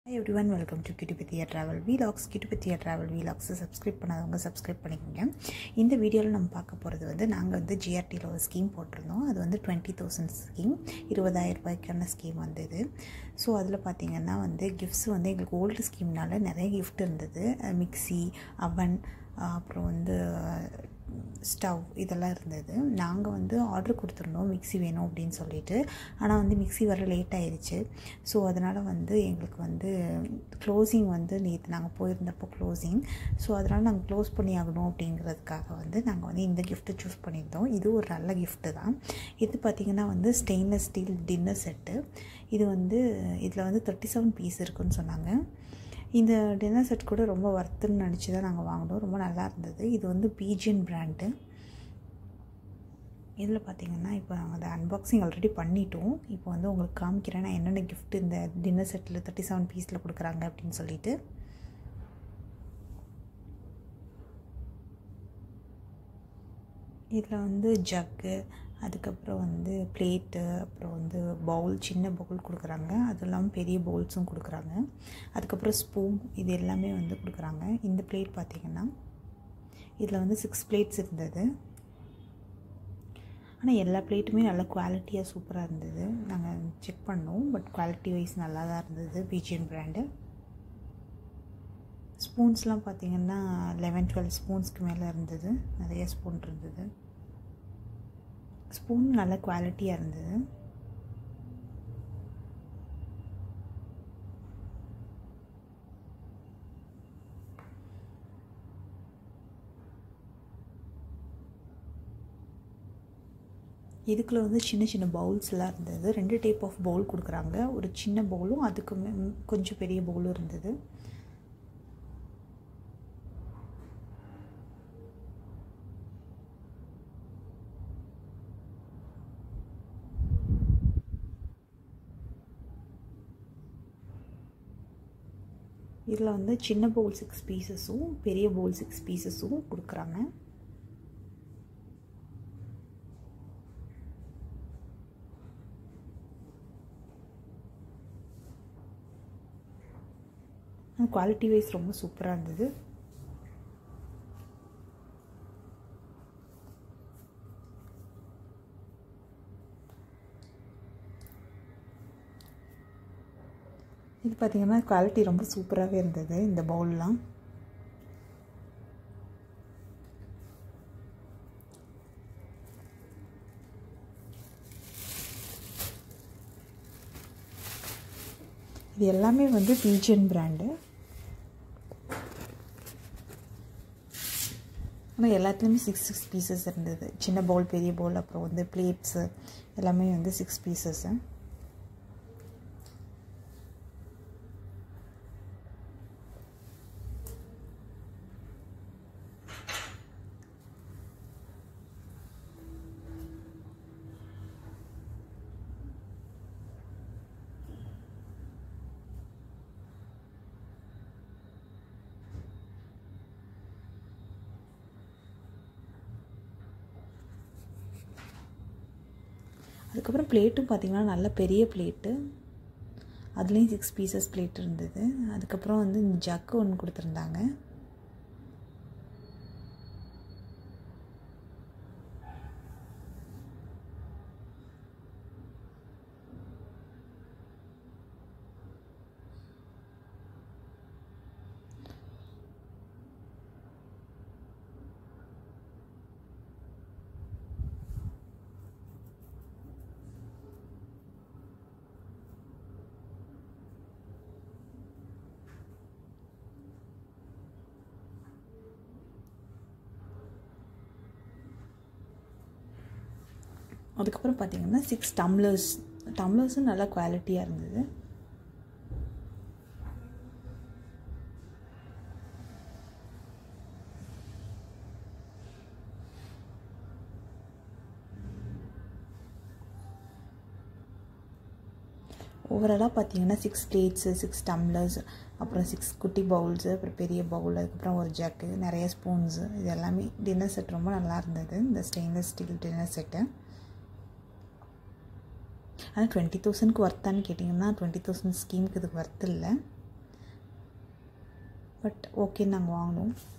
high everyone welcome to Kittupathiya travel vlogs Kittupathiya travel வீலாக்ஸை subscribe பண்ணாதவங்க subscribe பண்ணிக்கோங்க இந்த வீடியோவில் நம்ம பார்க்க போகிறது வந்து நாங்கள் வந்து ஜிஆர்டியில் ஒரு ஸ்கீம் போட்டிருந்தோம் அது வந்து டுவெண்ட்டி தௌசண்ட் ஸ்கீம் இருபதாயிரம் ரூபாய்க்கான ஸ்கீம் வந்தது ஸோ அதில் பார்த்திங்கன்னா வந்து கிஃப்ட்ஸ் வந்து எங்களுக்கு ஓல்டு ஸ்கீம்னால நிறைய கிஃப்ட் இருந்தது மிக்சி அவன் அப்புறம் வந்து ஸ்டவ் இதெல்லாம் இருந்தது நாங்கள் வந்து ஆர்டர் கொடுத்துருந்தோம் மிக்ஸி வேணும் அப்படின்னு சொல்லிட்டு ஆனால் வந்து மிக்ஸி வர லேட் ஆயிடுச்சு ஸோ அதனால் வந்து எங்களுக்கு வந்து க்ளோசிங் வந்து நேற்று நாங்கள் போயிருந்தப்போ க்ளோசிங் ஸோ அதனால் நாங்கள் க்ளோஸ் பண்ணி ஆகணும் அப்படிங்கிறதுக்காக வந்து நாங்கள் வந்து இந்த கிஃப்ட்டை சூஸ் பண்ணியிருந்தோம் இது ஒரு நல்ல கிஃப்ட்டு தான் இது பார்த்திங்கன்னா வந்து ஸ்டெயின்லெஸ் ஸ்டீல் டின்னர் செட்டு இது வந்து இதில் வந்து தேர்ட்டி செவன் பீஸ் இருக்குன்னு சொன்னாங்க இந்த டின்னர் செட் கூட ரொம்ப ஒர்த்துன்னு நினச்சி தான் நாங்கள் வாங்கினோம் ரொம்ப நல்லா இருந்தது இது வந்து பீஜியன் பிராண்டு இதில் பார்த்திங்கன்னா இப்போ நாங்கள் அதை அன்பாக்சிங் ஆல்ரெடி பண்ணிட்டோம் இப்போ வந்து உங்களுக்கு காமிக்கிறேன் நான் என்னென்ன கிஃப்ட் இந்த டின்னர் செட்டில் தேர்ட்டி செவன் பீஸில் கொடுக்குறாங்க அப்படின்னு சொல்லிட்டு இதில் வந்து ஜக்கு அதுக்கப்புறம் வந்து பிளேட்டு அப்புறம் வந்து பவுல் சின்ன பவுல் கொடுக்குறாங்க அது இல்லாமல் பெரிய பவுல்ஸும் கொடுக்குறாங்க அதுக்கப்புறம் ஸ்பூன் இது எல்லாமே வந்து கொடுக்குறாங்க இந்த பிளேட் பார்த்திங்கன்னா இதில் வந்து சிக்ஸ் பிளேட்ஸ் இருந்தது ஆனால் எல்லா பிளேட்டுமே நல்ல குவாலிட்டியாக சூப்பராக இருந்தது நாங்கள் செக் பண்ணோம் பட் குவாலிட்டி வைஸ் நல்லா தான் இருந்தது பிஜிஎன் பிராண்டு ஸ்பூன்ஸ்லாம் பார்த்திங்கன்னா லெவன் டுவெல் ஸ்பூன்ஸ்க்கு மேலே இருந்தது நிறைய ஸ்பூன் இருந்தது ஸ்பூன் நல்ல குவாலிட்டியாக இருந்தது இதுக்குள்ள வந்து சின்ன சின்ன பவுல்ஸ்லாம் இருந்தது ரெண்டு டைப் ஆஃப் பவுல் கொடுக்குறாங்க ஒரு சின்ன பவுலும் அதுக்கு கொஞ்சம் பெரிய பவுலும் இருந்தது இதில் வந்து சின்ன பவுல் சிக்ஸ் பீசஸும் பெரிய பவுல் சிக்ஸ் பீசஸும் கொடுக்குறாங்க குவாலிட்டி வைஸ் ரொம்ப சூப்பராக இருந்தது இது பார்த்திங்கன்னா குவாலிட்டி ரொம்ப சூப்பராகவே இருந்தது இந்த பவுல்லாம் இது எல்லாமே வந்து பீஜன் பிராண்டு ஆனால் எல்லாத்துலேயுமே சிக்ஸ் சிக்ஸ் பீசஸ் இருந்தது சின்ன பவுல் பெரிய பவுல் அப்புறம் வந்து பிளேட்ஸு எல்லாமே வந்து சிக்ஸ் பீசஸ்ஸு அதுக்கப்புறம் பிளேட்டும் பார்த்திங்கன்னா நல்ல பெரிய பிளேட்டு அதுலேயும் சிக்ஸ் பீசஸ் பிளேட் இருந்தது அதுக்கப்புறம் வந்து இந்த ஜக்கு ஒன்று கொடுத்துருந்தாங்க அதுக்கப்புறம் பார்த்திங்கன்னா சிக்ஸ் டம்ளர்ஸ் டம்ளர்ஸும் நல்லா குவாலிட்டியாக இருந்தது ஓவராலாக பார்த்தீங்கன்னா சிக்ஸ் பிளேட்ஸு சிக்ஸ் டம்ளர்ஸ் அப்புறம் சிக்ஸ் குட்டி பவுல்ஸு அப்புறம் பெரிய பவுல் அதுக்கப்புறம் ஒரு ஜக்கு நிறைய ஸ்பூன்ஸு இது எல்லாமே டின்னர் செட் ரொம்ப நல்லா இருந்தது இந்த ஸ்டெயின்லெஸ் ஸ்டீல் டின்னர் செட்டு ஆனால் டுவெண்ட்டி தௌசண்ட்க்கு ஒர்த்தான்னு கேட்டிங்கன்னா டுவெண்ட்டி தௌசண்ட் ஸ்கீமுக்கு இதுக்கு ஒர்த் இல்லை பட் ஓகே நாங்கள் வாங்கினோம்